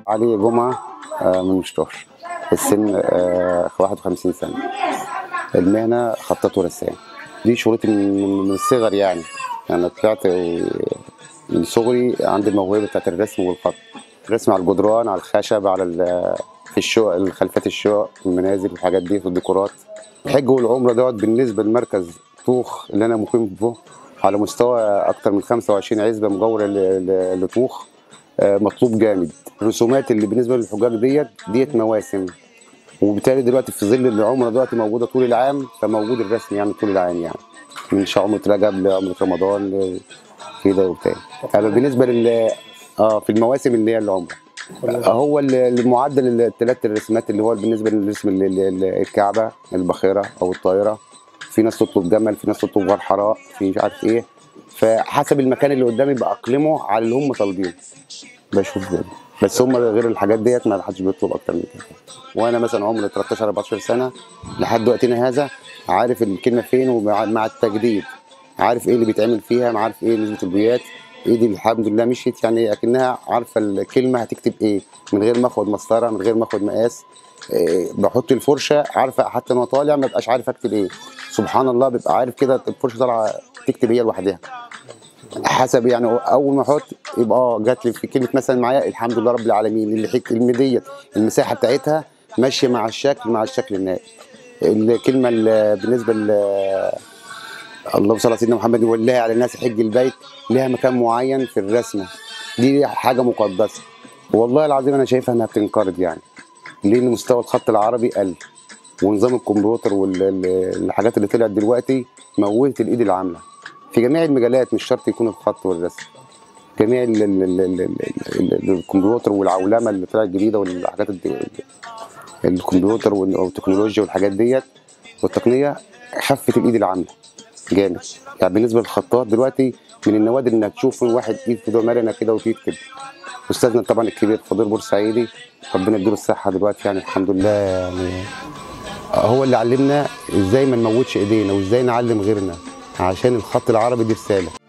علي جمعة آه، من مشتاش السن آه، 51 سنة المهنة خطاط ورسام دي شغلتي من من الصغر يعني أنا طلعت آه، من صغري عندي الموهبة بتاعت الرسم والخط الرسم على الجدران على الخشب على ال- في الشقق الخلفات الشقق المنازل الحاجات دي في الديكورات الحج والعمرة دوت بالنسبة لمركز طوخ اللي أنا مقيم فيه على مستوى أكتر من 25 عزبة مجاورة ل- ل- لطوخ آه، مطلوب جامد الرسومات اللي بالنسبه للحجاج ديت ديت مواسم وبالتالي دلوقتي في ظل العمره دلوقتي موجوده طول العام فموجود الرسم يعني طول العام يعني من شهر عمره رجب لعمره رمضان ل- كده وبتاع اما بالنسبه لل اه في المواسم اللي هي العمره هو ال- المعدل الثلاث الرسمات اللي هو بالنسبه للرسم ال- ال- ال- الكعبه الباخره او الطائره في ناس تطلب جمل في ناس تطلب غار حراء في مش عارف ايه فحسب المكان اللي قدامي باقلمه على اللي هم طالبينه بشوف ده بس هم غير الحاجات ديت ما حدش بيطلب اكتر من كده وانا مثلا عمري 13 14 سنه لحد وقتنا هذا عارف الكلمه فين ومع مع التجديد عارف ايه اللي بيتعمل فيها عارف ايه نسبه البيات ايه دي الحمد لله مشيت يعني اكنها عارفه الكلمه هتكتب ايه من غير ما اخد مسطره من غير ما اخد مقاس إيه بحط الفرشه عارفه حتى وانا طالع ما بقاش عارف اكتب ايه سبحان الله بيبقى عارف كده الفرشه طالعه تكتب هي لوحدها حسب يعني اول ما احط يبقى اه جات لي في كلمه مثلا معايا الحمد لله رب العالمين اللي حك الكلمه ديت المساحه بتاعتها ماشيه مع الشكل مع الشكل النهائي الكلمه اللي بالنسبه ل اللهم صل على سيدنا محمد ولله على الناس حج البيت لها مكان معين في الرسمه دي حاجه مقدسه والله العظيم انا شايفها انها بتنقرض يعني لان مستوى الخط العربي قل ونظام الكمبيوتر والحاجات اللي طلعت دلوقتي موتت الايد العامله في جميع المجالات مش شرط يكون الخط والرسم جميع ال ال ال ال ال ال الكمبيوتر والعولمه اللي طلعت جديده والحاجات الد- الكمبيوتر وال- والتكنولوجيا والحاجات ديت والتقنيه خفت الايد العامله جامد يعني بالنسبه للخطاط دلوقتي من النوادر انك تشوف واحد ايد كده مرنه كده وتكتب استاذنا طبعا الكبير فضيل بورسعيدي ربنا يديله الصحه دلوقتي يعني الحمد لله يعني هو اللي علمنا ازاي ما نموتش ايدينا وازاي نعلم غيرنا عشان الخط العربي دي رساله